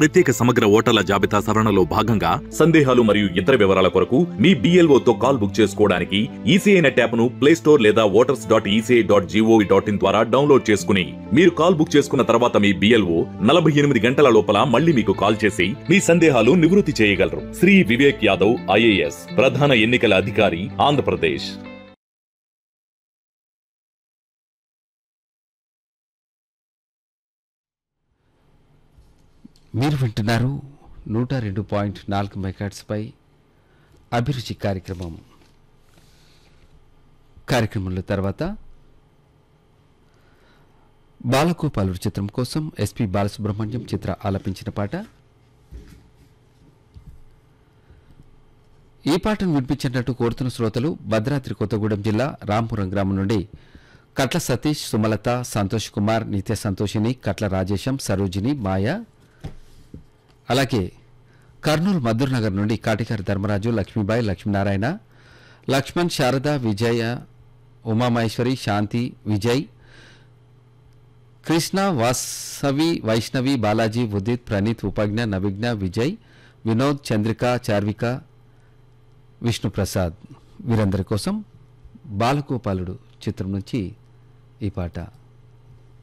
ప్రత్యేక సమగ్ర ఓటర్ల జాబితా సవరణలో భాగంగా సందేహాలు మరియు ఇతర వివరాల కొరకు మీ BLO తో కాల్ బుక్ చేసుకోవడానికి ఈసీఐ నెట్ యాప్ను ప్లే స్టోర్ లేదా voters dot ECI dot gov dot in ద్వారా డౌన్లోడ్ చేసుకుని మీరు కాల్ బుక్ చేసుకున్న తర్వాత మీ బిఎల్ఓ నలభై ఎనిమిది గంటల లోపల మళ్ళీ మీకు కాల్ చేసి మీ సందేహాలు నివృత్తి చేయగలరు శ్రీ వివేక్ యాదవ్ ఐఏఎస్ ప్రధాన ఎన్నికల అధికారి ఆంధ్రప్రదేశ్ మీరు వింటున్నారు నూట రెండు పాయింట్ నాలుగు మెగాట్స్పై అభిరుచి కార్యక్రమం కార్యక్రమంలో తర్వాత బాలగోపాలుడు చిత్రం కోసం ఎస్పి బాలసుబ్రహ్మణ్యం చిత్ర ఆలపించిన పాట ఈ పాటను వినిపించినట్టు కోరుతున్న శ్రోతలు భద్రాద్రి కొత్తగూడెం జిల్లా రాంపురం గ్రామం నుండి కట్ల సతీష్ సుమలత సంతోష్ కుమార్ నిత్య సంతోషిని కట్ల రాజేశం సరోజిని మాయ అలాగే కర్నూలు మధుర్ నగర్ నుండి కాటికారి ధర్మరాజు లక్ష్మీబాయి లక్ష్మీనారాయణ లక్ష్మణ్ శారద విజయ ఉమామహేశ్వరి శాంతి విజయ్ కృష్ణ వాసవి వైష్ణవి బాలాజీ ఉదిత్ ప్రణీత్ ఉపజ్ఞ నవిజ్ఞ విజయ్ వినోద్ చంద్రిక చార్విక విష్ణుప్రసాద్ వీరందరి కోసం బాలగోపాలుడు చిత్రం నుంచి ఈ పాట